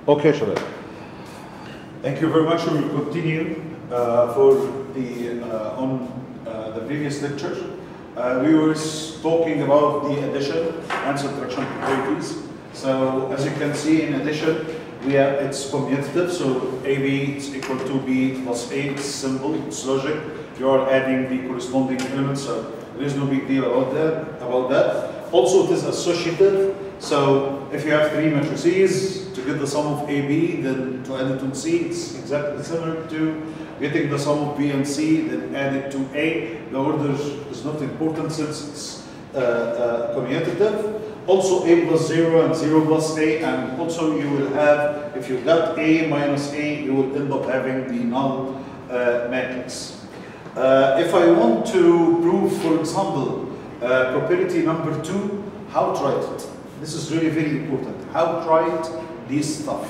اوكي يا شباب Thank you very much. We will continue uh, for the uh, on uh, the previous lecture. Uh, we were s- talking about the addition and subtraction properties. So as you can see, in addition, we have it's commutative. So AB is equal to B plus A. It's simple. It's logic. You are adding the corresponding elements. So there is no big deal about that. About that. Also, it is associative. So if you have three matrices, to get the sum of AB, then to add it to C, it's exactly similar to getting the sum of B and C, then add it to A. The order is not important since it's uh, uh, commutative. Also A plus 0 and 0 plus A, and also you will have, if you got A minus A, you will end up having the null uh, matrix. Uh, if I want to prove, for example, uh, property number two, how to write it? This is really very important. How to write this stuff?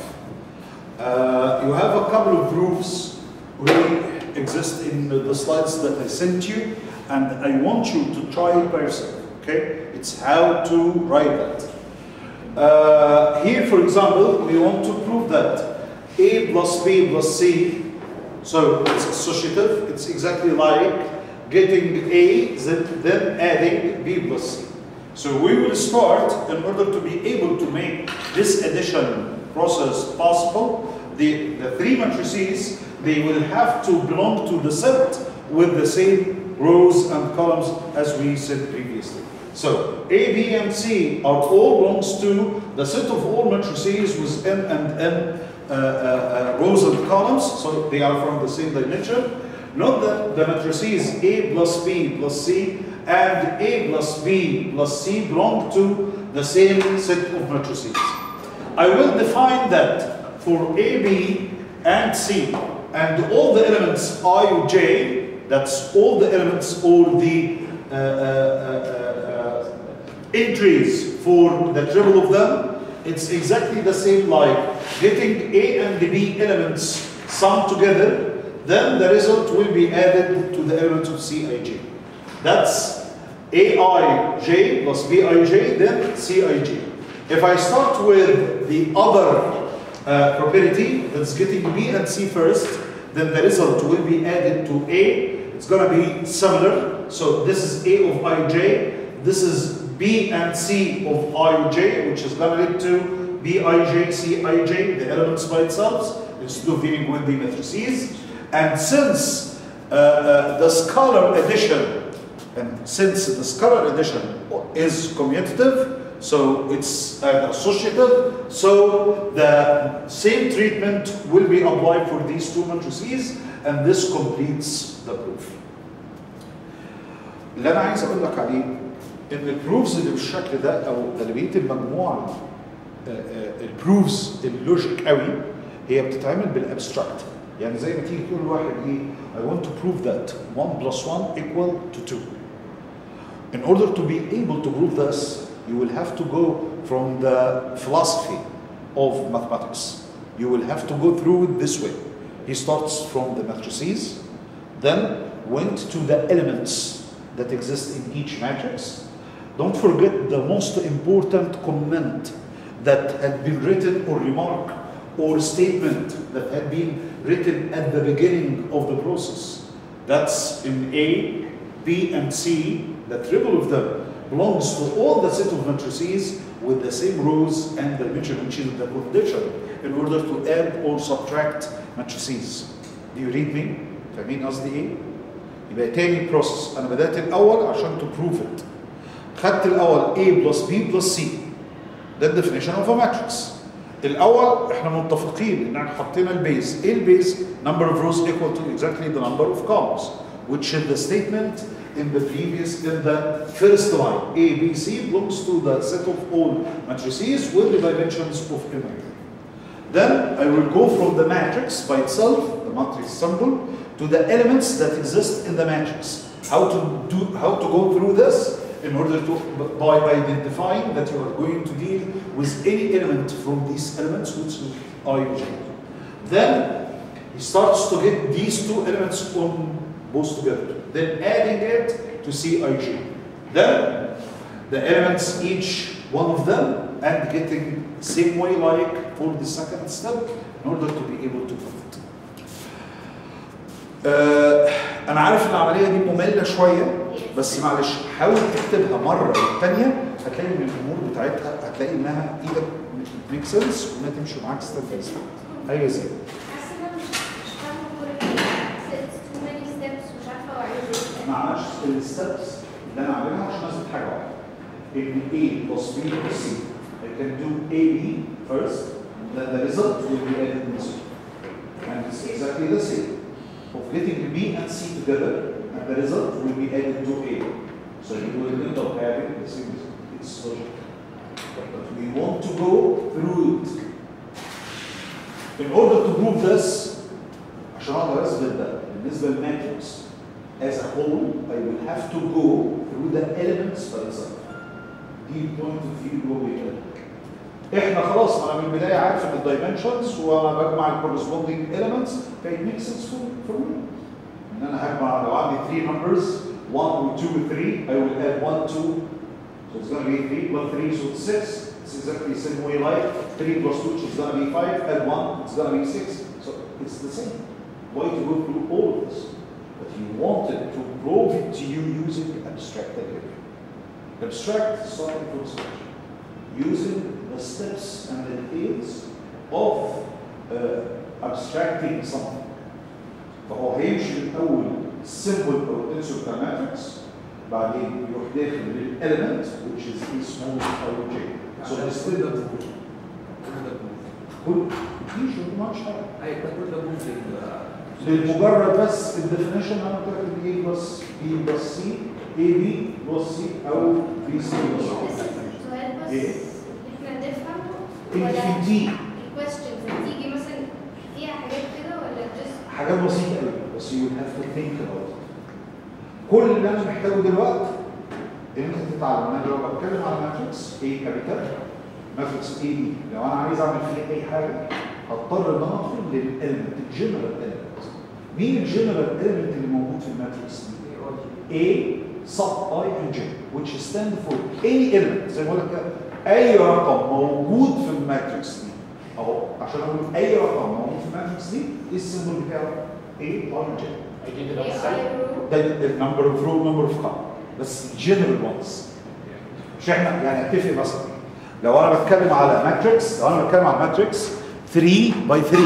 Uh, you have a couple of proofs really exist in the the slides that I sent you, and I want you to try it by yourself. Okay? It's how to write that. Uh, here, for example, we want to prove that A plus B plus C, so it's associative, it's exactly like getting A, then, then adding B plus C. So we will start, in order to be able to make this addition process possible, the, the three matrices, they will have to belong to the set with the same rows and columns as we said previously. So A, B, and C are all belongs to the set of all matrices with M and N uh, uh, uh, rows and columns, so they are from the same dimension. Note that the matrices A plus B plus C and A plus B plus C belong to the same set of matrices. I will define that for A, B, and C, and all the elements I, J, that's all the elements or the uh, uh, uh, uh, entries for the triple of them, it's exactly the same like getting A and the B elements summed together, then the result will be added to the elements of Cij. That's Aij plus Bij, then Cij. If I start with the other uh, property that's getting B and C first, then the result will be added to A. It's going to be similar. So this is A of Ij. This is B and C of Ij, which is going to lead to Bij, Cij, the elements by itself, instead of dealing with the matrices. And since uh, uh, the scalar addition, and since the scalar addition is commutative, so it's uh, associative, so the same treatment will be applied for these two matrices, and this completes the proof. اللي انا عايز اقول لك عليه ان البروفز اللي بالشكل ده او غالبيه المجموعه البروفز اللوجيك قوي هي بتتعمل بالابستراكت يعني زي ما تيجي تقول لواحد ايه I want to prove that 1 plus 1 equal to 2 in order to be able to prove this you will have to go from the philosophy of mathematics you will have to go through it this way he starts from the matrices then went to the elements that exist in each matrix. Don't forget the most important comment that had been written or remark or statement that had been written at the beginning of the process. That's in A, B, and C, the triple of them belongs to all the set of matrices with the same rows and dimension, which is the condition in order to add or subtract matrices. Do you read me? فاهمين قصدي ايه؟ يبقى تاني بروسس انا بدات الاول عشان تو بروف ات خدت الاول A بلس B بلس C ده الديفينيشن اوف ا ماتريكس الاول احنا متفقين ان احنا حطينا البيز ايه البيز number of rows equal to exactly the number of columns which is the statement in the previous in the first line A B C belongs to the set of all matrices with the dimensions of M then I will go from the matrix by itself the matrix symbol to the elements that exist in the matrix. How to do how to go through this in order to by identifying that you are going to deal with any element from these elements which is IJ. Then he starts to get these two elements on both together. Then adding it to CIJ. Then the elements each one of them and getting same way like for the second step in order to be able to prove it. آه انا عارف العمليه دي ممله شويه بس معلش حاول تكتبها مره والثانيه هتلاقي ان الامور بتاعتها هتلاقي انها ايدك ميك سنس وانها تمشي معاك ستيب باي ستيب ايوه زي حاسه ان انا مش مش فاهمه كل حاجه it's too many steps مش عارفه اوعيه ازاي ما عملش الستبس اللي انا عاملها عشان اثبت حاجه واحده ان A plus B plus C I can do AB first then the result will be added in C and it's exactly the same of getting B and C together and the result will be added to A so you will end up having the same result it's logic but we want to go through it in order to prove this عشان اقدر اثبت ده بالنسبه للماتريكس as a whole I will have to go through the elements by itself دي point of view اللي هو بيتكلم احنا خلاص ما انا من البدايه عارف ان الدايمنشنز وانا بجمع الكورسبوندينج elements فايت ميك سنس فور فور مي ان انا هجمع لو عندي 3 numbers 1 و 2 و 3 I will add 1 2 so it's going to be 3 plus 3 so it's 6 it's exactly the same way like 3 plus 2 which is going to be 5 add 1 it's going to be 6 so it's the same why to go through all of this but you wanted to prove it to you using abstract algebra abstract starting from scratch using the steps and the details of uh, abstracting something فهو هيمشي الاول simple potential بتاع matrix بعدين يروح داخل للelement which is a small ij so ده this كل ده بروف كل ده بروف كل دي شو مش حاجه ايوه ده كل ده بروف لمجرد بس الديفينيشن انا قلت لك ان A بلس B بلس C A B بلس C او B C بلس بس C سؤال بس إيه؟ احنا نفهم إيه ولا في دي الكويستشنز بتيجي مثلا فيها حاجات كده ولا just حاجات بسيطه قوي بس you will have to think about it كل اللي انا محتاجه دلوقتي ان انت تتعلم انا لو بتكلم على ماتريكس A كابيتال ماتريكس A B لو انا عايز اعمل فيه اي حاجه هضطر ان انا ادخل للاليمنت الجنرال اليمنت مين الجنرال اليمنت اللي موجود في الماتريكس دي؟ A sub i and j which stand for any element زي ما بقول لك كده اي رقم موجود في الماتريكس دي اهو عشان اقول اي رقم موجود في الماتريكس دي ايه السيمبل بتاعه؟ A i j هيجي كده ايه بس اي رو ده النمبر اوف رو نمبر اوف كار بس جنرال وانز مش احنا يعني اتفق مثلا لو انا بتكلم على ماتريكس لو انا بتكلم على ماتريكس 3 باي 3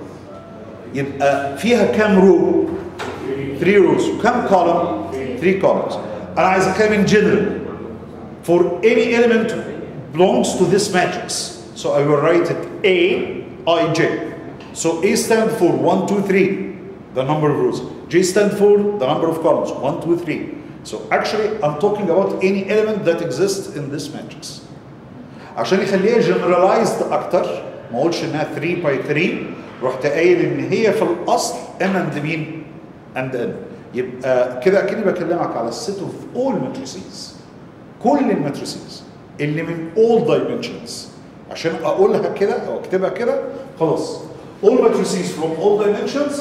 يبقى فيها كام رو 3 روز وكم كولوم 3 columns انا عايز اتكلم in general for any element belongs to this matrix so I will write it A I J so A stands for 1 2 3 the number of rows J stands for the number of columns 1 2 3 so actually I'm talking about any element that exists in this matrix عشان يخليها generalized اكتر ما اقولش انها 3 باي 3 رحت قايل ان هي في الاصل n and مين and n يبقى كده اكني بكلمك على السيت اوف اول matrices كل الماتريسيز اللي من all dimensions عشان اقولها كده او اكتبها كده خلاص all matrices from all dimensions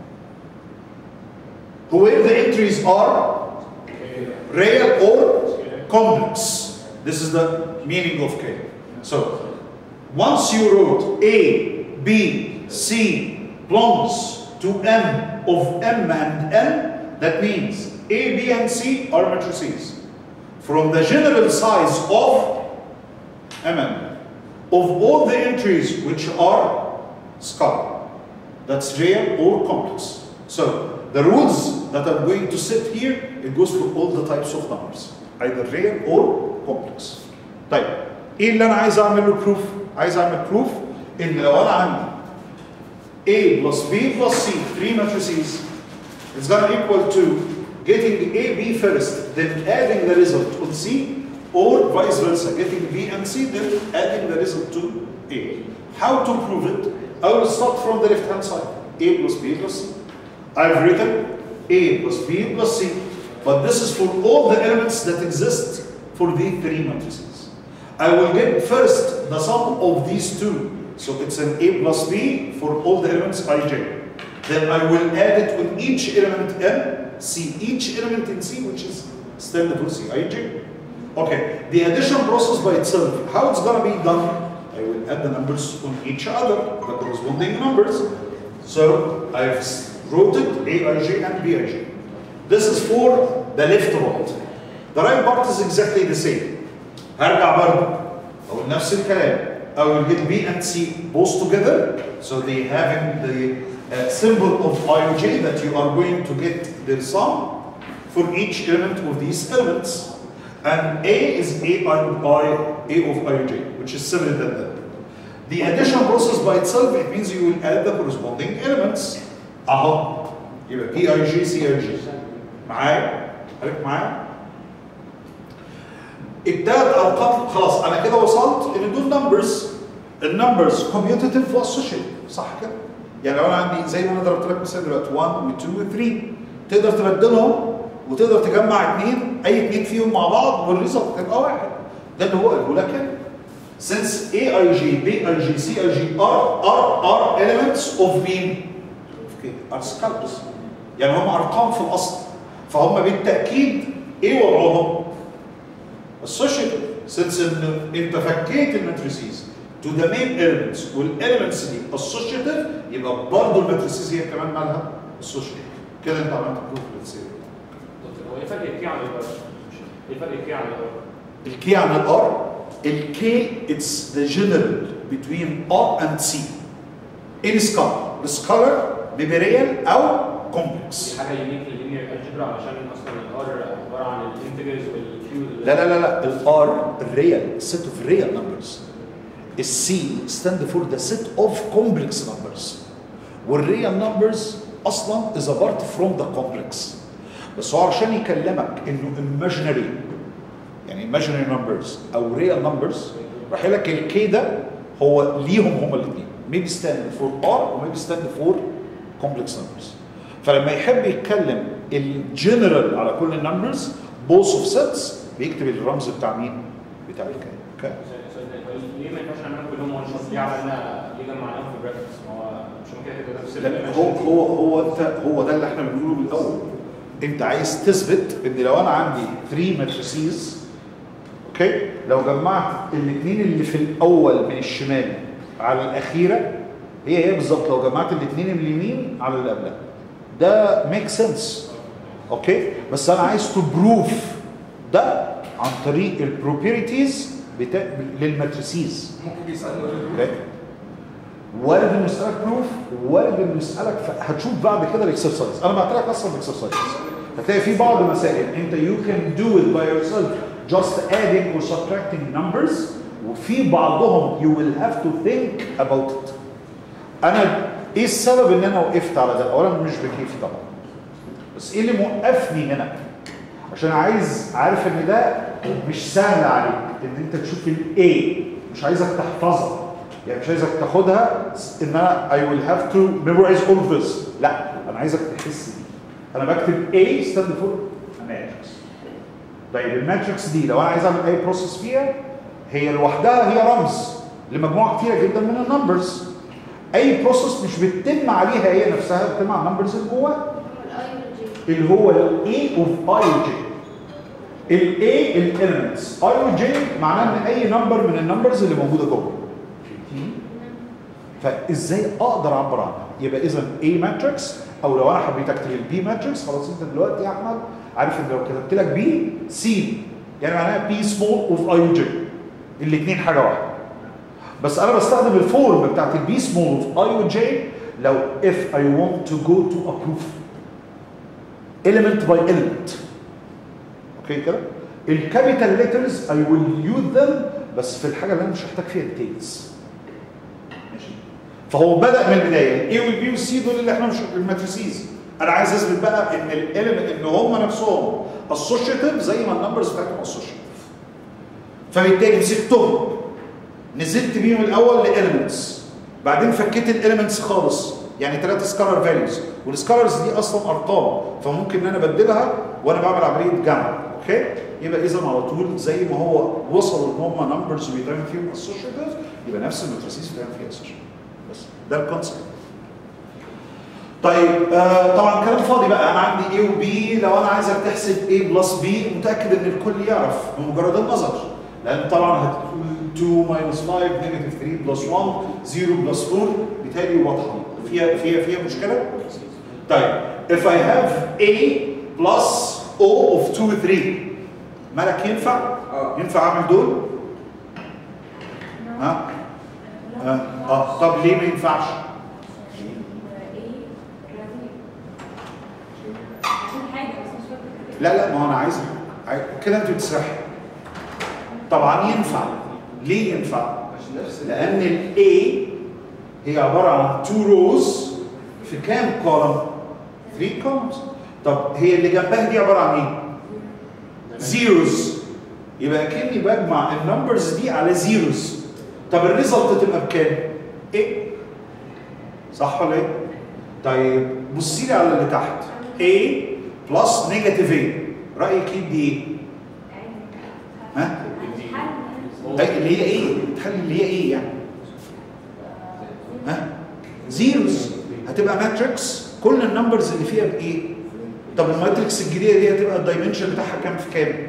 where the entries are real or complex. This is the meaning of K. So once you wrote A, B, C belongs to M of M and N, that means A, B, and C are matrices. From the general size of M and N. Of all the entries which are scalar. That's real or complex. So the rules that I'm going to set here, it goes for all the types of numbers, either real or complex. طيب ايه اللي انا عايز اعمل له proof؟ عايز اعمل proof ان لو انا عندي A plus B plus C, three matrices, it's gonna equal to getting A, B first, then adding the result on C, or vice versa, getting B and C, then adding the result to A. How to prove it? I will start from the left hand side. A plus B plus C. I've written A plus B plus C, but this is for all the elements that exist for the three matrices. I will get first the sum of these two. So it's an A plus B for all the elements ij. Then I will add it with each element n, C, each element in C, which is standard for C, ij. Okay, the addition process by itself, how it's gonna be done? I will add the numbers on each other, the corresponding numbers. So I've wrote it AIJ and BIJ. This is for the left part. The right part is exactly the same. هرجع برضه أقول نفس الكلام. I will get B and C both together. So they having the uh, symbol of IOJ that you are going to get the sum for each element of these elements. And A is A, I, I, A of IOJ, which is similar than that. The addition process by itself, it means you will add the corresponding elements. أهو يبقى P I G C I G معايا؟ عارف معايا؟ التلات ارقام خلاص انا كده وصلت ان دول نمبرز النمبرز كوميوتيتيف واسوشيتيف صح كده؟ يعني لو انا عندي زي ما انا ضربت لك مثال دلوقتي 1 و2 و3 تقدر تبدلهم وتقدر تجمع اثنين اي اثنين فيهم مع بعض والريزلت تبقى واحد ده اللي هو قاله لك هنا since AIG, BIG, CIG are, are, are elements of being okay, are scalars يعني هم ارقام في الاصل فهم بالتاكيد ايه وضعهم؟ associative since ان انت فكيت الماتريسيز to the main elements والelements دي associative يبقى برضه الماتريسيز هي كمان مالها associative كده انت عملت بروف للسير دكتور هو ايه فرق الكي عن الار؟ ايه فرق الكي عن الار؟ الكي عن الار الكي اتس ذا جنرال between R and C in scholar السكالر بيبريال او كومبلكس دي حاجه يونيك لللينير الجبرا علشان اصلا الار عباره عن الانتجرز والكيو لا لا لا لا الار الريال set of real numbers السي stand for the set of complex numbers والريال numbers اصلا is apart from the complex بس هو عشان يكلمك انه imaginary يعني imaginary numbers او real numbers راح يقول لك الكي ده هو ليهم هما الاثنين maybe stand for R و maybe stand for complex numbers فلما يحب يتكلم الجنرال على كل النمبرز both of sets بيكتب الرمز بتاع مين؟ بتاع الكي اوكي ليه ما ينفعش نعملهم كلهم وان شوت؟ ليه عملنا ليه جمعناهم في براكتس؟ ما هو مش ممكن كده نفس لا هو هو هو انت هو ده اللي احنا بنقوله من الاول انت عايز تثبت ان لو انا عندي 3 ماتريسيز اوكي لو جمعت الاثنين اللي في الاول من الشمال على الاخيره هي هي بالظبط لو جمعت الاثنين من اليمين على اللي قبلها ده ميك سنس اوكي بس انا عايز تو بروف ده عن طريق البروبرتيز بتاع للماتريسيز ممكن يسالني اوكي وارد انه يسالك بروف وارد انه يسالك ف... هتشوف بعد كده الاكسرسايز انا بعت لك اصلا الاكسرسايز هتلاقي في بعض المسائل انت you can do it by yourself just adding or subtracting numbers وفي بعضهم you will have to think about it انا ايه السبب ان انا وقفت على ده اولا مش بكيفي طبعا بس ايه اللي موقفني هنا عشان عايز عارف ان ده مش سهل عليك ان انت تشوف الايه مش عايزك تحفظها يعني مش عايزك تاخدها ان انا I will have to memorize all this لا انا عايزك تحس دي انا بكتب A stand for matrix طيب الماتريكس دي لو انا عايز اعمل اي بروسيس فيها هي لوحدها هي رمز لمجموعه كتيره جدا من النمبرز اي بروسيس مش بتتم عليها هي نفسها بتتم على النمبرز اللي جواها الاي والجي اللي هو الاي اوف اي وجي الاي الاليمنتس اي وجي معناه ان اي نمبر من النمبرز اللي موجوده جوه فازاي اقدر اعبر عنها يبقى اذا اي ماتريكس او لو انا حبيت اكتب البي ماتريكس خلاص انت دلوقتي يا احمد عارف ان لو كتبت لك بي سي يعني معناها بي سمول اوف اي وجي الاثنين حاجه واحده بس انا بستخدم الفورم بتاعت البي سمول اوف اي وجي لو if I want to go to a proof element by element اوكي كده الكابيتال ليترز اي ويل يوز ذم بس في الحاجه اللي انا مش هحتاج فيها ديتيلز ماشي فهو بدا من البدايه الاي والبي والسي دول اللي احنا مش الماتريسيز انا عايز اثبت بقى ان الاليمنت ان هم نفسهم اسوشيتيف زي ما النمبرز بتاعتهم اسوشيتيف فبالتالي مسكتهم نزلت بيهم الاول لاليمنتس بعدين فكيت الاليمنتس خالص يعني ثلاثه سكالر فاليوز والسكالرز دي اصلا ارقام فممكن ان انا ابدلها وانا بعمل عمليه جمع اوكي يبقى اذا على طول زي ما هو وصلوا ان هم نمبرز بيتعمل فيهم اسوشيتيف يبقى نفس الماتريسيز بيتعمل فيها اسوشيتيف بس ده الكونسيبت طيب آه طبعا كلام فاضي بقى انا عندي A و B لو انا عايزك تحسب A بلس B متاكد ان الكل يعرف بمجرد النظر لان طبعا 2 minus 5 نيجاتيف 3 بلس 1 0 بلس 4 بالتالي واضحه فيها فيها فيها مشكله؟ طيب if I have A plus O of 2 3 مالك ينفع؟ ينفع اعمل دول؟ ها؟ اه, آه. طب ليه ما ينفعش؟ لا لا ما هو انا عايز عايز- كده انت بتسرحي طبعا ينفع ليه ينفع؟ عشان نفس لان ال A هي عباره عن 2 روز في كام كولم؟ 3 columns طب هي اللي جنبها دي عباره عن ايه؟ زيروز يبقى كاني بجمع النمبرز دي على زيروز طب الريزلت تبقى بكام؟ ايه؟ صح ولا ايه؟ طيب بصي لي على اللي تحت A بلس نيجاتيف A رايك يدي ايه؟ ها؟ أي اللي هي ايه؟ تخلي اللي هي ايه يعني؟ ها؟ زيروز هتبقى ماتريكس كل النمبرز اللي فيها بايه؟ طب الماتريكس الجديده دي هتبقى الدايمنشن بتاعها كام في كام؟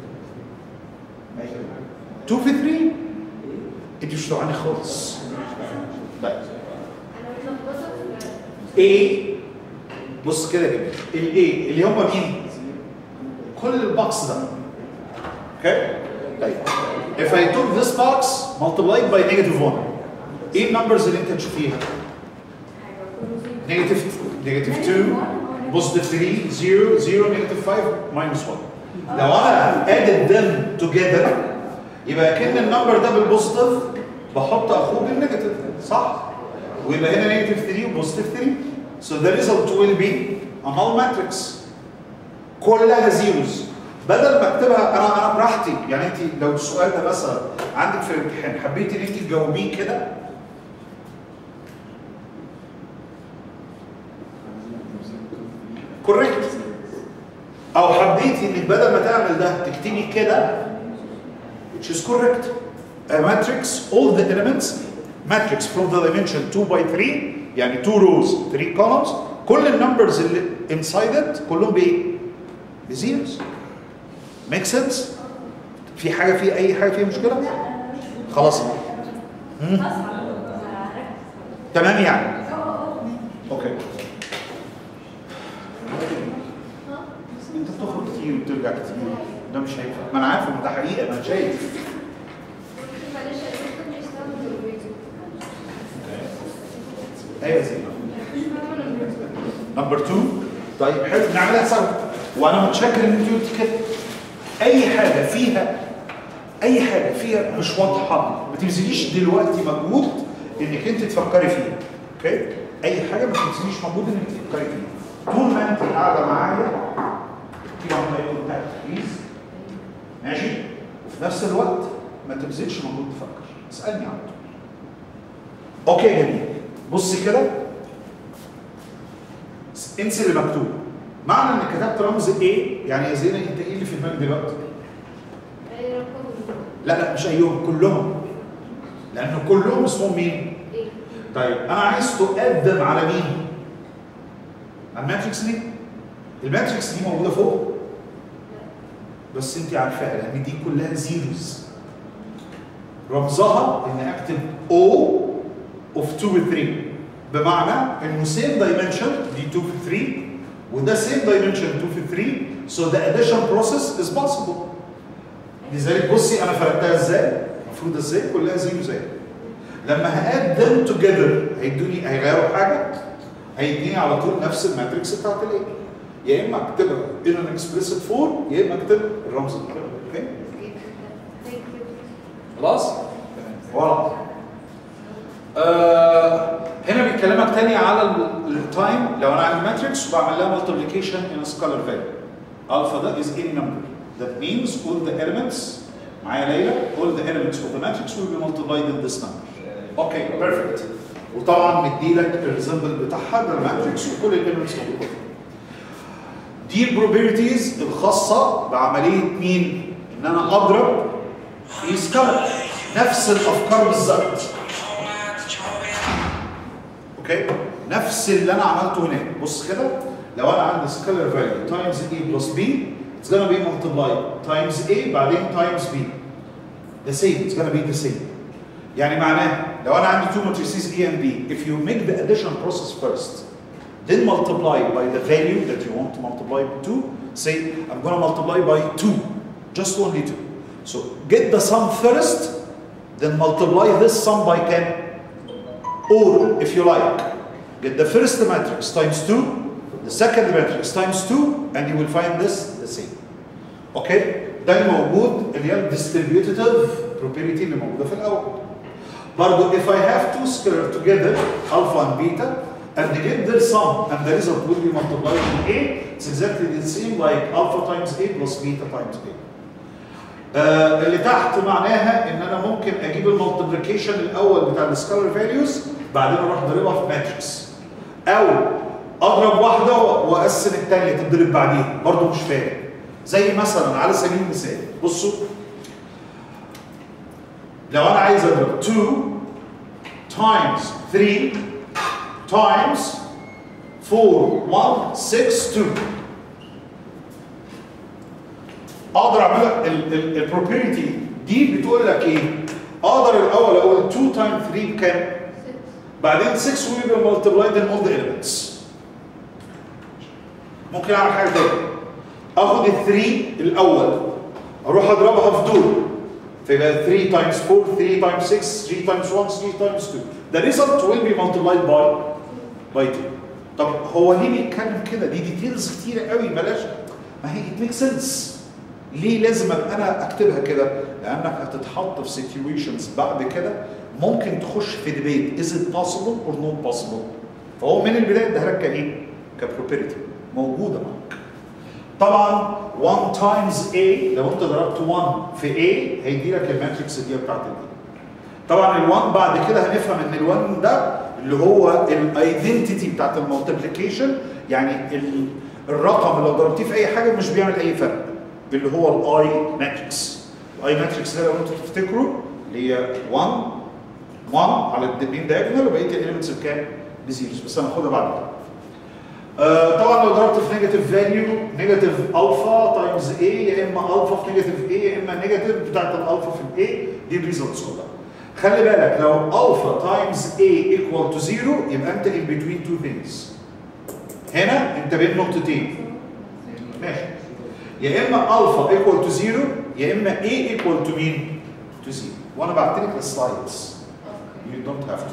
2 في 3 انت مش طبعا خالص طيب انا متلخبطه في A بص كده يا جماعه ال A اللي هم مين؟ كل البوكس ده اوكي؟ طيب if I took this box multiplied by negative 1 ايه النمبرز اللي انت تشوفيها؟ نيجاتيف نيجاتيف 2 بوزيتيف 3 0 0 نيجاتيف 5 ماينس 1 لو انا added them together يبقى كان النمبر ده بالبوزيتيف بحط اخوه بالنيجاتيف صح؟ ويبقى هنا نيجاتيف 3 وبوزيتيف 3 so the result will be a null matrix كلها زيروز بدل ما اكتبها انا انا براحتي يعني انت لو السؤال ده مثلا عندك في الامتحان حبيتي ان انت تجاوبيه كده كوريكت او حبيتي انك بدل ما تعمل ده تكتبي كده which is correct a matrix all the elements matrix from the dimension 2 by 3 يعني 2 rows 3 columns كل النمبرز اللي inside it كلهم بايه؟ بزيروز make sense؟ في حاجه في اي حاجه فيها مشكله؟ خلاص مم. تمام يعني اوكي انت بتخرج كتير وبترجع كتير ده مش هينفع ما انا عارف ان ده حقيقه ما انا شايف معلش يا دكتور بيشتغل بالفيديو ايوه زي مش فاهمه الفيديو نمبر 2 طيب حلو نعملها سوا وانا متشكر ان انت قلت كده اي حاجه فيها اي حاجه فيها مش واضحه ما تبذليش دلوقتي مجهود انك انت تفكري فيها اوكي اي حاجه ما تبذليش مجهود انك تفكري فيها طول ما انت قاعده معايا في واحده يقول تركيز ماشي وفي نفس الوقت ما تبذلش مجهود تفكر اسالني على طول اوكي جميل بصي كده انسي اللي مكتوب معنى ان كتبت رمز ايه يعني يا زينه انت ايه اللي في دماغك دلوقتي اي رقم لا لا مش ايهم كلهم لان كلهم اسمهم مين ايه طيب انا عايز تقدم على مين على الماتريكس دي الماتريكس دي موجوده فوق بس انت عارفاها لان دي كلها زيروز رمزها ان اكتب O of 2 و 3 بمعنى انه same dimension دي 2 في 3 وده same dimension 2 في 3 so the addition process is possible لذلك بصي انا فرقتها ازاي المفروض ازاي كلها زيرو زي لما هاد them together هيدوني هيغيروا حاجه هيديني على طول نفس الماتريكس بتاعت الايه يا اما اكتبها in an explicit form يا اما اكتب الرمز ده اوكي ثانك يو خلاص ورا آه هنا بيكلمك تاني على التايم لو انا عندي ماتريكس وبعمل لها multiplication in a scalar value alpha ده is any number that means all the elements معايا ليلى all the elements of the matrix will be multiplied in this number اوكي بيرفكت وطبعا مديلك الريزمبل بتاعها ده الماتريكس وكل الاليمنتس موجوده دي البروبابيلتيز الخاصه بعمليه مين؟ ان انا اضرب في سكالر نفس الافكار بالظبط اوكي نفس اللي انا عملته هناك بص كده لو انا عندي سكالر فاليو تايمز اي بلس بي اتس gonna be multiplied تايمز اي بعدين تايمز بي the same it's gonna be the same يعني معناه لو انا عندي two matrices A and B if you make the addition process first then multiply by the value that you want to multiply to say I'm gonna multiply by 2 just only 2 so get the sum first then multiply this sum by 10 or if you like get the first matrix times 2 the second matrix times 2 and you will find this the same اوكي ده الموجود اللي هي الديستريبيوتيف property اللي موجوده في الاول برضه if I have two scalar together alpha and beta and they get their sum and the result will be multiplied in A it's exactly the same like alpha times A plus beta times A آه اللي تحت معناها ان انا ممكن اجيب المالتيبليكيشن الاول بتاع السكالر فاليوز بعدين اروح اضربها في ماتريكس او اضرب واحده واقسم الثانيه تتضرب بعديها برضه مش فارق زي مثلا على سبيل المثال بصوا لو انا عايز اضرب 2 times 3 times 4 1 6 2 اقدر اعملها البروبرتي دي بتقول لك ايه؟ اقدر الاول اقول 2 times 3 بكام؟ بعدين 6 will be multiplied in all the elements ممكن اعمل حاجه تانية اخد ال 3 الاول اروح اضربها في دول فيبقى 3 times 4 3 times 6 3 times 1 3 times 2 the result will be multiplied by by 2 طب هو ليه بيتكلم كده دي ديتيلز كتيره قوي بلاش ما هي it makes sense ليه لازم ابقى انا اكتبها كده لانك هتتحط في situations بعد كده ممكن تخش في ديبيت is it possible or not possible فهو من البدايه اداها لك كايه كبروبرتي موجوده معاك طبعا 1 تايمز A لو انت ضربت 1 في A هيدي لك الماتريكس دي بتاعت ال A طبعا ال1 بعد كده هنفهم ان ال1 ده اللي هو الايدنتيتي بتاعت المالتيبليكيشن يعني ال- الرقم اللي لو ضربتيه في اي حاجه مش بيعمل اي فرق اللي هو الاي ماتريكس الاي ماتريكس ده لو انتوا تفتكروا اللي هي 1 1 على الدبين دايجونال وبقيه الاليمنتس بكام؟ بزيروز بس هناخدها بعد كده آه، طبعا لو ضربت في نيجاتيف فاليو نيجاتيف الفا تايمز اي يا اما الفا في نيجاتيف اي يا اما نيجاتيف بتاعت الالفا في الاي دي الريزلتس كلها خلي بالك لو الفا تايمز اي ايكوال تو زيرو يبقى انت ان بتوين تو ثينجز هنا انت بين نقطتين ماشي يا اما الفا ايكوال تو زيرو يا اما اي ايكوال تو مين؟ تو زيرو وانا بعت لك السلايدز يو دونت هاف تو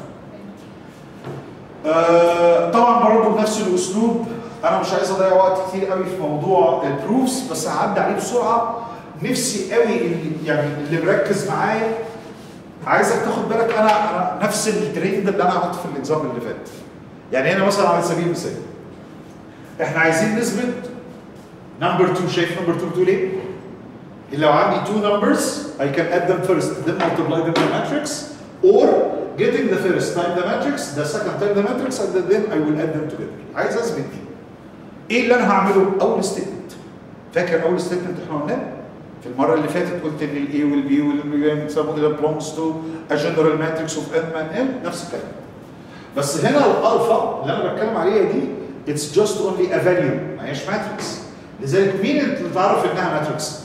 آه، طبعا برضه بنفس الاسلوب انا مش عايز اضيع وقت كتير قوي في موضوع البروفس بس هعدي عليه بسرعه نفسي قوي اللي يعني اللي مركز معايا عايزك تاخد بالك انا انا نفس الترند اللي انا عملته في الاكزام اللي فات يعني هنا مثلا على سبيل المثال احنا عايزين نثبت نمبر 2 شايف نمبر 2 بتقول ايه؟ لو عندي two numbers I can add them first then multiply them in the matrix or getting the first time the matrix the second time the matrix and then I will add them together عايز اثبت دي ايه اللي انا هعمله اول ستيتمنت فاكر اول ستيتمنت احنا قلناه في المره اللي فاتت قلت ان الاي والبي والبي ده belongs to a general matrix of n and n نفس الكلام بس هنا الالفا اللي انا بتكلم عليها دي it's just only a value ما هيش ماتريكس لذلك مين اللي تعرف انها ماتريكس؟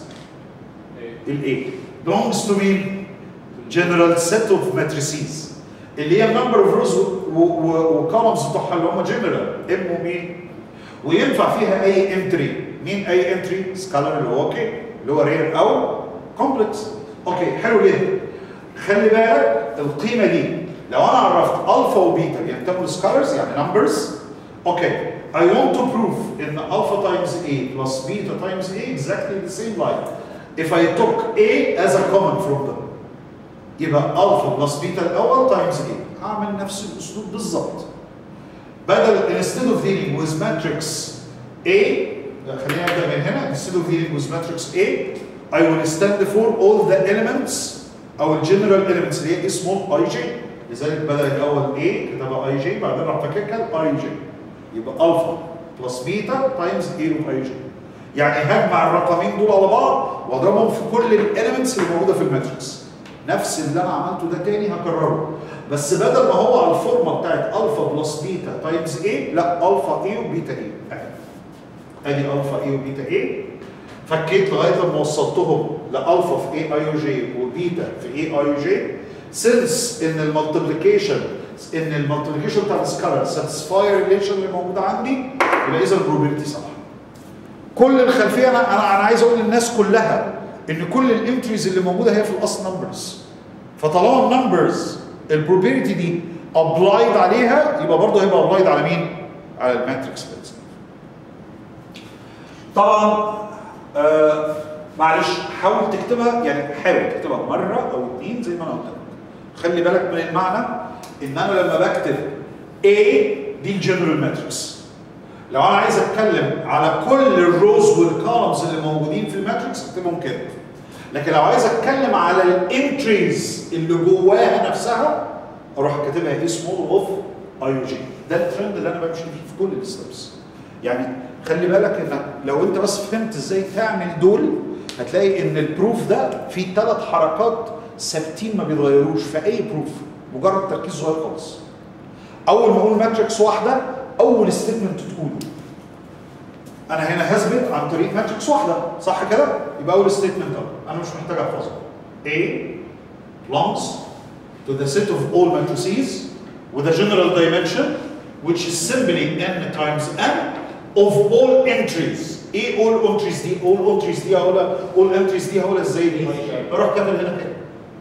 الاي belongs to مين؟ general set of matrices اللي هي number of rows وكولمز بتوعها اللي هم general ام ومين؟ وينفع فيها اي انتري مين اي انتري؟ سكالر اللي هو اوكي اللي هو رير او كومبلكس اوكي حلو جدا خلي بالك القيمه دي لو انا عرفت الفا وبيتا ينتموا لسكالرز يعني نمبرز اوكي I want to prove in alpha times A plus beta times A exactly the same like if I took A as a common from them يبقى alpha plus beta الأول times A هعمل نفس الأسلوب بالظبط بدل instead of dealing with matrix A خلينا نبدأ من هنا instead of dealing with matrix A I will stand for all the elements أو الجنرال elements اللي هي اسمه اي جي لذلك بدل الأول A كتبها اي جي بعدين راح فككها اي جي يبقى الفا بلس بيتا تايمز اي اوف اي جي يعني هجمع الرقمين دول على بعض واضربهم في كل الاليمنتس اللي موجوده في الماتريكس نفس اللي انا عملته ده تاني هكرره بس بدل ما هو على الفورمه بتاعت الفا بلس بيتا تايمز اي لا الفا اي وبيتا اي ادي الفا اي وبيتا اي فكيت لغايه لما وصلتهم لالفا في اي اي او جي وبيتا في اي اي او جي سنس ان المالتيبليكيشن ان المالتيبليكيشن بتاع السكالر ساتسفاي ريليشن اللي موجوده عندي يبقى اذا البروبابيلتي صح كل الخلفيه انا انا انا عايز اقول للناس كلها ان كل الانتريز اللي موجوده هي في الاصل نمبرز فطالما النمبرز البروبابيلتي دي ابلايد عليها يبقى برضه هيبقى ابلايد على مين؟ على الماتريكس بس طبعا آه معلش حاول تكتبها يعني حاول تكتبها مره او اتنين زي ما انا قلت لك خلي بالك من المعنى ان انا لما بكتب A دي الجنرال ماتريكس لو انا عايز اتكلم على كل الروز والكولمز اللي موجودين في الماتريكس اكتبهم كده لكن لو عايز اتكلم على الانتريز اللي جواها نفسها اروح كاتبها ايه سمول اوف اي او جي ده الترند اللي انا بمشي فيه في كل الستبس يعني خلي بالك انك لو انت بس فهمت ازاي تعمل دول هتلاقي ان البروف ده فيه ثلاث حركات ثابتين ما بيتغيروش في اي بروف مجرد تركيز صغير خالص اول ما اقول ماتريكس واحده اول ستيتمنت تقوله انا هنا هثبت عن طريق ماتريكس واحده صح كده يبقى اول ستيتمنت اهو انا مش محتاج احفظها A belongs to the set of all matrices with a general dimension which is simply n times n of all entries ايه all entries دي all entries دي هقولها all entries دي هقولها ازاي دي اروح كاتب هنا كده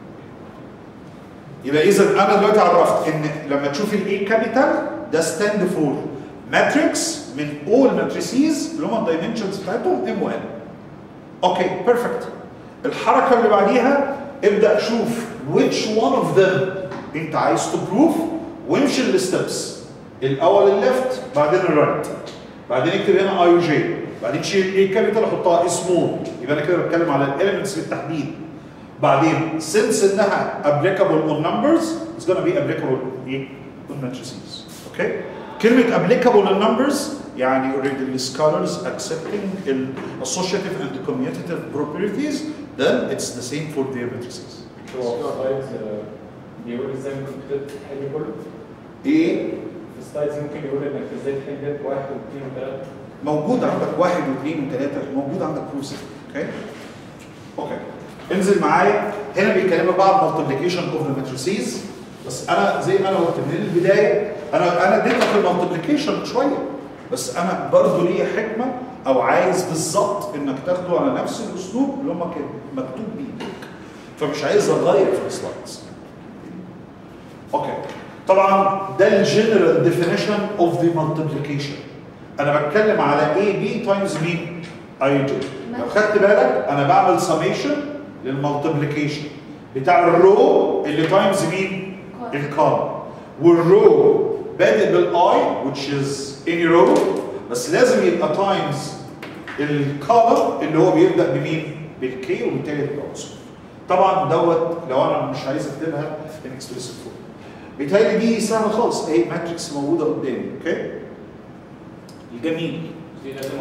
يبقى اذا انا دلوقتي عرفت ان لما تشوف الاي كابيتال ده ستاند فور ماتريكس من اول ماتريسيز اللي هم الدايمنشنز بتاعتهم ام وان اوكي بيرفكت الحركه اللي بعديها ابدا شوف which one of them انت عايز تبروف وامشي الستبس الاول الليفت بعدين الرايت بعدين اكتب هنا اي او جي بعدين شيل اي كابيتال احطها سمول يبقى انا كده بتكلم على الاليمنتس بالتحديد بعدين since انها applicable on numbers it's gonna be applicable on ايه on matrices اوكي كلمه applicable on numbers يعني already the scholars accepting the associative and commutative properties then it's the same for their matrices هو في سلايدز بيقول ازاي ممكن تحل كله ايه في السلايدز ممكن يقول انك ازاي تحل واحد واثنين وثلاثه موجود عندك واحد واثنين وثلاثه موجود عندك بروسيس اوكي اوكي انزل معايا هنا بيكلمك بقى عن مالتيبليكيشن اوف ذا ماتريسيز بس انا زي ما انا قلت من البدايه انا انا اديتك المالتيبليكيشن شويه بس انا برضه ليا حكمه او عايز بالظبط انك تاخده على نفس الاسلوب اللي هم كان مكتوب بيه فمش عايز اغير في السلايدز اوكي طبعا ده الجنرال ديفينيشن اوف ذا مالتيبليكيشن انا بتكلم على اي بي تايمز مين اي جي لو خدت بالك انا بعمل سميشن للمالتيبليكيشن بتاع الرو اللي تايمز مين الكولم والرو بادئ بالاي which is any row بس لازم يبقى تايمز الكولم اللي هو بيبدا بمين بالكي وبالتالي تبقى اوصف طبعا دوت لو انا مش عايز اكتبها ان اكسبريسيف فورم بيتهيألي دي سهله خالص اهي ماتريكس موجوده قدامي اوكي الجميل دي لازم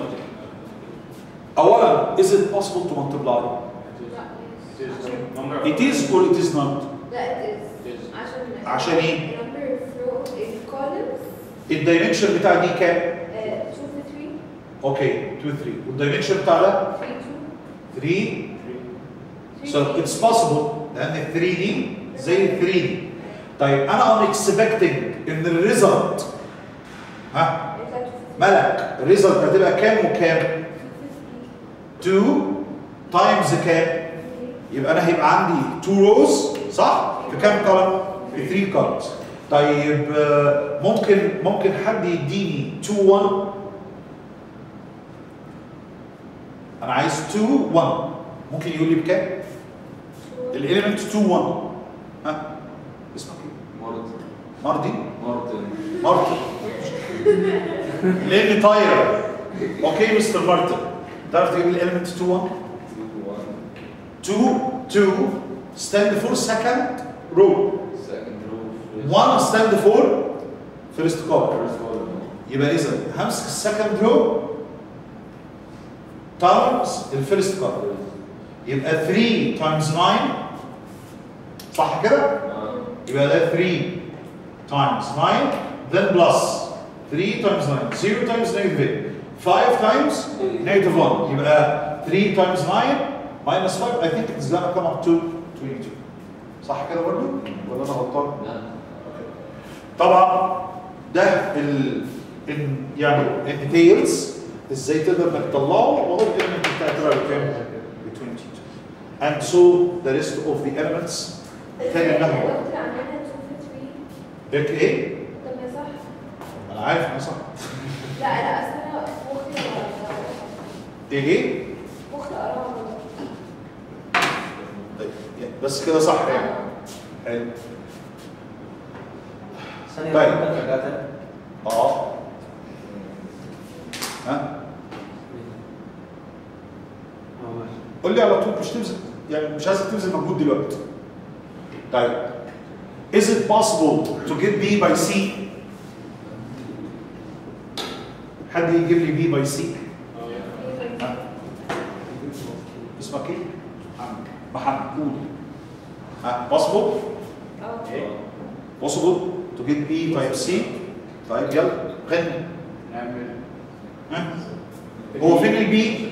اولا is it possible to multiply it is or it is not لا it is It is. عشان عشان ايه؟ number of row in columns الدايمنشن بتاع دي كام uh, 2 to 3 اوكي 2 3 والدايمنشن بتاع ده 3 3 2 so it's possible لان 3 دي زي 3 دي طيب انا ام اكسبكتنج ان الريزلت ها ملك الريزلت هتبقى كام وكام 2 تايمز كام يبقى انا هيبقى عندي 2 روز صح في كام كولم في 3 كولمز طيب آه، ممكن ممكن حد يديني 2 1 انا عايز 2 1 ممكن يقول لي بكام الاليمنت 2 1 ها اسمك ايه مرض ماردي مرض مارتن لاني طاير اوكي مستر مارتن تعرف تجيب الاليمنت 2 1 2 2 stand for second row second row 1 stand for first column يبقى اذا همسك السكند رو تايمز الفيرست كولم يبقى 3 تايمز 9 صح كده؟ يبقى ده 3 times 9 then plus 3 times 9 0 times negative 8 5 times negative 1 يبقى ها 3 times 9 minus 5 I think it's gonna come up to 22 صح كده برضه؟ ولا انا غلطان؟ لا طبعا ده ال ال- يعني الديتيلز ازاي تقدر انك تطلعه وهو الاليمنت بتاعت تبقى بكام؟ ب 22 and so the rest of the elements تاني انها دكتور عملنا 2 في 3 لك ايه؟ طب يا صح انا عارف انا صح لا لا اصل انا مخي ايه ايه؟ مخي قراها طيب يعني بس كده صح يعني حلو ثانية طيب. واحدة رجعت تاني. اه ها اه ماشي قول لي على طول مش تبذل يعني مش عايزك تبذل مجهود دلوقتي طيب is it possible to get B by C حد يجيب لي B by C ها؟ اسمك ايه محمد قول ها possible اه possible to get B by C طيب يلا غني نعمل ها هو فين البي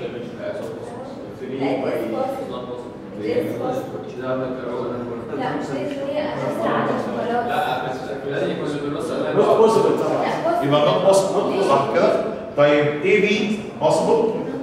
لا مش لازم هي اساس العدد خلاص لا بس لازم يكون في النص مش possible طبعا لا يبقى not possible صح كده طيب ايه بي possible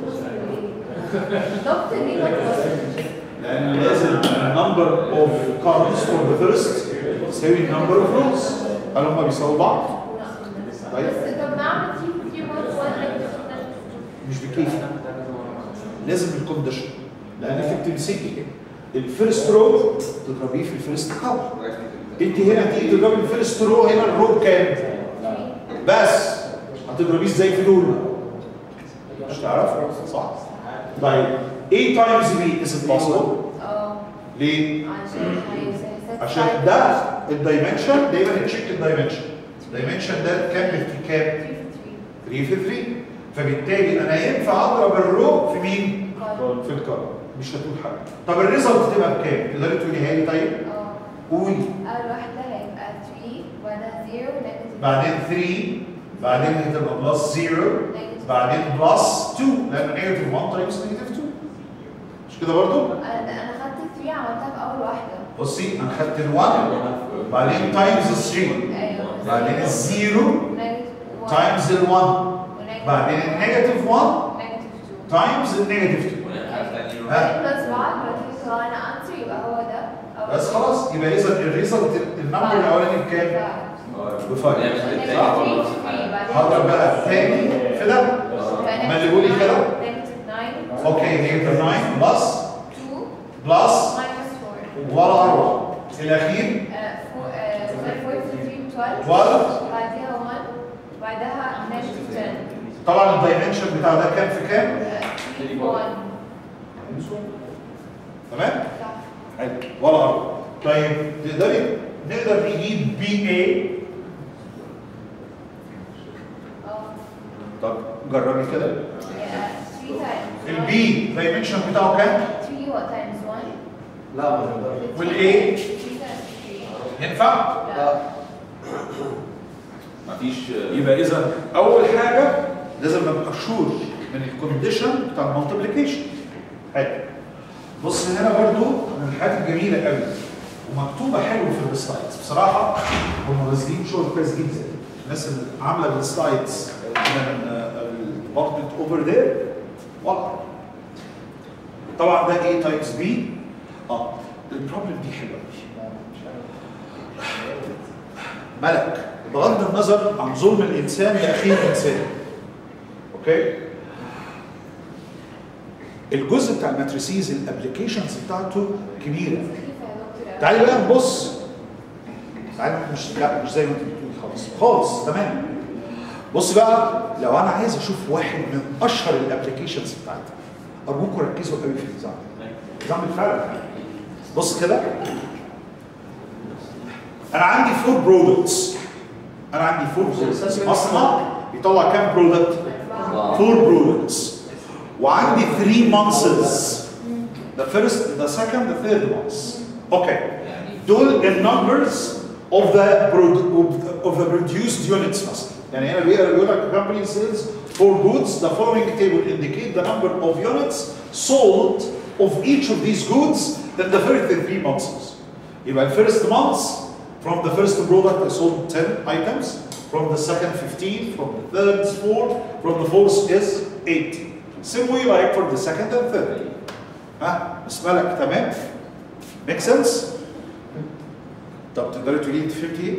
دكتور ليه not possible؟ لان لازم number of columns for the first يساوي number of rows هل هم بيساووا بعض؟ طيب. بس طب نعمل 3 3 1 1 مش بكيف لازم الكونديشن لان في التمسكي الفيرست رو تضربيه في الفيرست كولم انت هنا تيجي تضربي الفيرست رو هنا الرو بكام؟ بس هتضربيه ازاي في دول؟ مش تعرف صح؟ طيب A times B is it possible؟ اه ليه؟ عشان هيساعد عشان ده الدايمنشن دايما تشيك الدايمنشن الدايمنشن ده كام في كام؟ 3 في 3 فبالتالي انا ينفع اضرب الرو في مين؟ في الكولم مش هتقول حاجه طب الريزلت تبقى بكام؟ تقدري تقوليها لي طيب؟ اه قولي اول واحده هيبقى 3 وبعدها 0 نيجاتيف بعدين 3 بعدين هتبقى بلس 0 بعدين بلس 2 لان نيجاتيف 1 تايمز نيجاتيف 2 مش كده برضو؟ انا انا خدت 3 عملتها في اول واحده بصي انا خدت ال 1 بعدين تايمز 3 ايوه بعدين الزيرو نيجاتيف 1 تايمز ال 1 بعدين النيجاتيف 1 نيجاتيف 2 تايمز النيجاتيف 2 ها بلس بعض بعد كده طلعنا انسر يبقى هو ده أو بس خلاص يبقى اذا الريزلت النمبر الاولاني بكام؟ بفايف هضرب بقى الثاني في ده ما اللي بيقول لي كده؟ نيجاتيف 9 اوكي نيجاتيف 9 بلس 2 بلس ماينس 4 ولا اروع الاخير 4 3 12 12 بعدها 1 بعدها نيجاتيف 10 طبعا الدايمنشن بتاع ده كام في كام؟ آه، 3 1 تمام؟ صح حلو ولا اروع طيب تقدري نقدر نجيب بي اي اه طب جربي كده 3 تايمز البي دايمنشن بتاعه كام؟ 3 what times 1 لا ما نقدرش والايه؟ 3 times ينفع؟ 3 لا مفيش يبقى اذا اول حاجه لازم ابقى شور من الكونديشن بتاع المالتيبليكيشن حلو بص هنا برضو من الحاجات الجميله قوي ومكتوبه حلو في السلايدز بصراحه هم نازلين شغل كويس جدا الناس اللي عامله السلايدز من الديبارتمنت اوفر ذير والله طبعا ده ايه تايمز بي اه البروبلم دي حلوه قوي ملك بغض النظر عن ظلم الانسان لاخيه الانسان اوكي الجزء بتاع الماتريسيز الابلكيشنز بتاعته كبيره سخيفه يا دكتور تعالي بقى نبص تعالي مش لا مش زي ما انت بتقولي خالص خالص تمام بص بقى لو انا عايز اشوف واحد من اشهر الابلكيشنز بتاعتها ارجوكم ركزوا قوي في النظام نظام الفعل بص كده انا عندي فور برودكتس انا عندي فور برودكتس مصنع بيطلع كام برودكت؟ فور برودكتس وعندي 3 months the first the second the third months اوكي دول النمبرز of the produ- of the- of the produced units مثلا يعني هنا بيقرا بيقول لك company sales for goods the following table indicate the number of units sold of each of these goods in the first three months يبقى الفيرست months from the first product I sold 10 items from the second 15 from the third is 4 from the fourth is 8 same way like for the second and third ها اسمها لك تمام make sense طب تقدري تقولي انت فهمتي ايه؟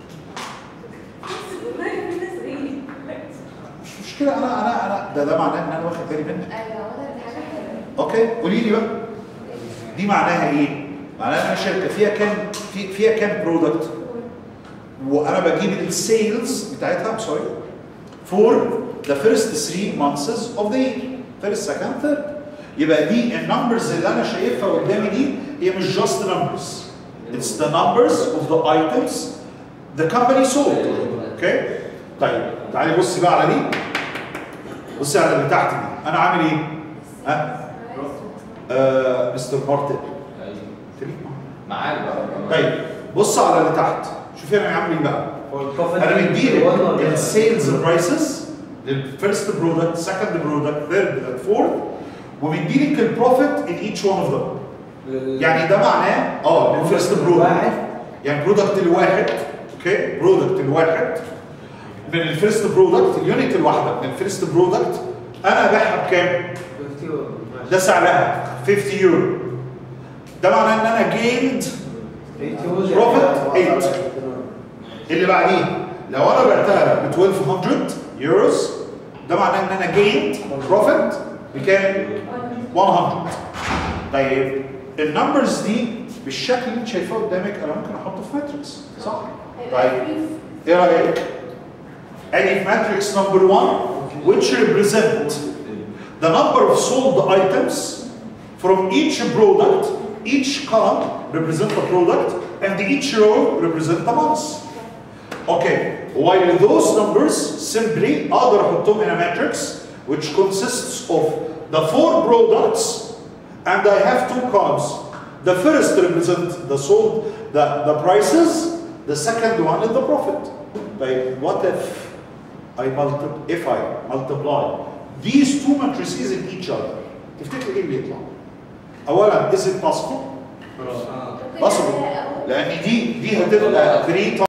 مش مشكله انا انا انا ده ده معناه ان انا واخد بالي منك ايوه واضح دي حاجه حلوه اوكي قولي لي بقى دي معناها ايه؟ معناها انا شركه فيها كام في فيها كام برودكت وانا بجيب السيلز بتاعتها سوري فور ذا فيرست 3 مانثس اوف ذا يير فيرست سكند ثيرد يبقى دي النمبرز اللي انا شايفها قدامي دي هي مش جاست نمبرز It's the numbers of the items the company sold. اوكي؟ طيب تعالي بصي بقى على دي. بصي على اللي تحت دي، انا عامل ايه؟ ها؟ آه مستر مارتن. خليك معايا. معاك بقى طيب بص على اللي تحت، شوفي انا عامل ايه بقى؟ انا مديلك السيلز برايسز للفيرست برودكت، سكند برودكت، ثيرد فورث ومديلك البروفيت ان ايتش ون اوف ذم. يعني ده معناه اه الفيرست برودكت يعني برودكت الواحد اوكي برودكت الواحد من الفيرست برودكت اليونت الواحده من الفيرست برودكت انا ابيعها بكام؟ ده سعرها 50 يورو ده معناه ان انا جيند Profit eight. اللي بعديه لو انا بعتها ب 1200 يوروز ده معناه ان انا جيند بروفيت بكام؟ 100 طيب النمبرز دي بالشكل اللي انت شايفاه قدامك انا ممكن احطه في ماتريكس صح؟ طيب ايه رايك؟ ادي في ماتريكس نمبر 1 which represent the number of sold items from each product each column represent a product and each row represent a month okay while those numbers simply اقدر احطهم in a matrix which consists of the four products and I have two columns. The first represent the sold, the, the prices, the second one is the profit. Like what if I multiply, if I multiply these two matrices in each other, تفتكر ايه اللي يطلع؟ أولا is it possible؟ possible لأن دي دي هتبقى 3